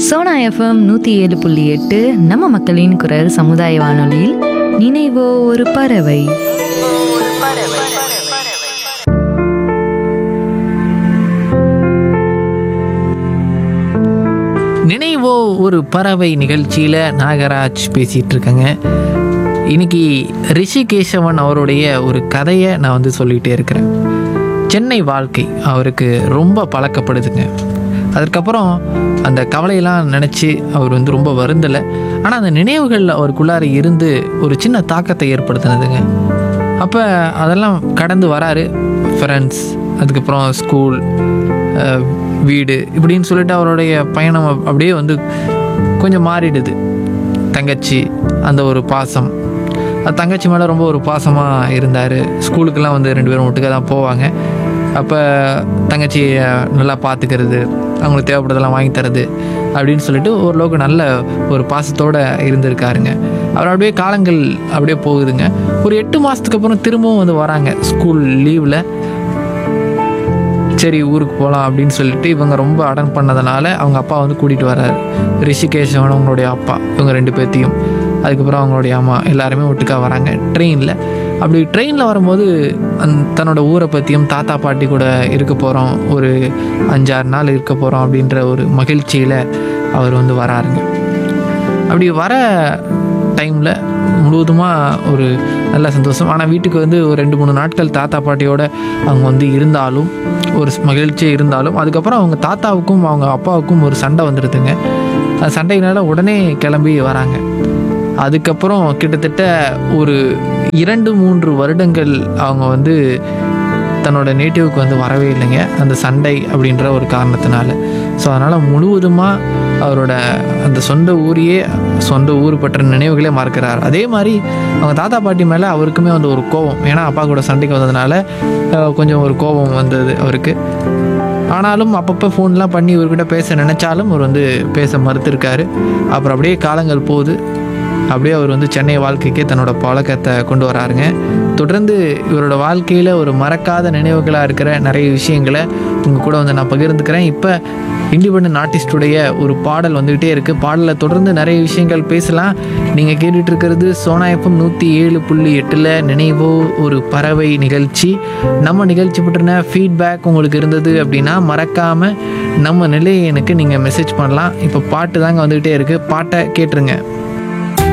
Sona FM நூற்றி ஏழு புள்ளி எட்டு நம்ம மக்களின் குரல் சமுதாய வானொலியில் நினைவோ ஒரு பறவை நினைவோ ஒரு பறவை நிகழ்ச்சியில் நாகராஜ் பேசிகிட்டு இருக்கேங்க இன்னைக்கு ரிஷிகேசவன் அவருடைய ஒரு கதையை நான் வந்து சொல்லிகிட்டே இருக்கிறேன் சென்னை வாழ்க்கை அவருக்கு ரொம்ப பழக்கப்படுதுங்க அதுக்கப்புறம் அந்த கவலையெல்லாம் நினச்சி அவர் வந்து ரொம்ப வருந்தலை ஆனால் அந்த நினைவுகள் அவருக்குள்ளார இருந்து ஒரு சின்ன தாக்கத்தை ஏற்படுத்தினதுங்க அப்போ அதெல்லாம் கடந்து வராரு ஃப்ரெண்ட்ஸ் அதுக்கப்புறம் ஸ்கூல் அஹ், வீடு இப்படின்னு சொல்லிட்டு அவருடைய பயணம் அப்- அப்படியே வந்து கொஞ்சம் மாறிடுது தங்கச்சி அந்த ஒரு பாசம் அது தங்கச்சி மேலே ரொம்ப ஒரு பாசமாக இருந்தார் ஸ்கூலுக்கெல்லாம் வந்து ரெண்டு பேரும் ஒட்டுக்க தான் போவாங்க அப்போ தங்கச்சியை நல்லா பார்த்துக்கிறது அவங்களுக்கு தேவைப்படுறதெல்லாம் வாங்கி தரது அப்படின்னு சொல்லிட்டு ஓரளவுக்கு நல்ல ஒரு பாசத்தோடு இருந்திருக்காருங்க அவர் அப்படியே காலங்கள் அப்படியே போகுதுங்க ஒரு எட்டு மாதத்துக்கு அப்புறம் திரும்பவும் வந்து வராங்க ஸ்கூல் லீவில் சரி ஊருக்கு போகலாம் அப்படின்னு சொல்லிட்டு இவங்க ரொம்ப அடன் பண்ணதுனால அவங்க அப்பா வந்து கூட்டிகிட்டு வர்றாரு ரிஷிகேஷவன் அவங்களுடைய அப்பா இவங்க ரெண்டு பேர்த்தையும் அதுக்கப்புறம் அவங்களுடைய அம்மா எல்லாருமே ஒட்டுக்கா வராங்க ட்ரெயினில் அப்படி ட்ரெயினில் வரும்போது அந் தன்னோட ஊரை பற்றியும் தாத்தா பாட்டி கூட இருக்க போகிறோம் ஒரு அஞ்சாறு நாள் இருக்க போகிறோம் அப்படின்ற ஒரு மகிழ்ச்சியில் அவர் வந்து வராருங்க அப்படி வர டைமில் முழுவதுமாக ஒரு நல்ல சந்தோஷம் ஆனால் வீட்டுக்கு வந்து ஒரு ரெண்டு மூணு நாட்கள் தாத்தா பாட்டியோட அவங்க வந்து இருந்தாலும் ஒரு மகிழ்ச்சியாக இருந்தாலும் அதுக்கப்புறம் அவங்க தாத்தாவுக்கும் அவங்க அப்பாவுக்கும் ஒரு சண்டை வந்துடுதுங்க அந்த சண்டையினால உடனே கிளம்பி வராங்க அதுக்கப்புறம் கிட்டத்தட்ட ஒரு இரண்டு மூன்று வருடங்கள் அவங்க வந்து தன்னோட நேட்டிவ்க்கு வந்து வரவே இல்லைங்க அந்த சண்டை அப்படின்ற ஒரு காரணத்தினால ஸோ அதனால் முழுவதுமாக அவரோட அந்த சொந்த ஊரையே சொந்த ஊர் பற்ற நினைவுகளே மறக்கிறார் அதே மாதிரி அவங்க தாத்தா பாட்டி மேலே அவருக்குமே வந்து ஒரு கோபம் ஏன்னா அப்பா கூட சண்டைக்கு வந்ததுனால அஹ், கொஞ்சம் ஒரு கோபம் வந்தது அவருக்கு ஆனாலும் அப்பப்போ ஃபோன்லாம் பண்ணி இவர்கிட்ட பேச நினச்சாலும் அவர் வந்து பேச மறுத்திருக்காரு அப்புறம் அப்படியே காலங்கள் போகுது அப்படியே அவர் வந்து சென்னை வாழ்க்கைக்கே தன்னோட பழக்கத்தை கொண்டு வராருங்க தொடர்ந்து இவரோட வாழ்க்கையில் ஒரு மறக்காத நினைவுகளாக இருக்கிற நிறைய விஷயங்களை உங்கள் கூட வந்து நான் பகிர்ந்துக்கிறேன் இப்போ இண்டிபெண்ட் ஆர்டிஸ்டுடைய ஒரு பாடல் வந்துக்கிட்டே இருக்குது பாடலில் தொடர்ந்து நிறைய விஷயங்கள் பேசலாம் நீங்கள் கேட்டுட்டு இருக்கிறது சோனா எஃப்எம் நூற்றி ஏழு புள்ளி எட்டில் நினைவோ ஒரு பறவை நிகழ்ச்சி நம்ம நிகழ்ச்சி பற்றின ஃபீட்பேக் உங்களுக்கு இருந்தது அப்படின்னா மறக்காமல் நம்ம நிலையனுக்கு நீங்கள் மெசேஜ் பண்ணலாம் இப்போ பாட்டு தாங்க வந்துக்கிட்டே இருக்குது பாட்டை கேட்டுருங்க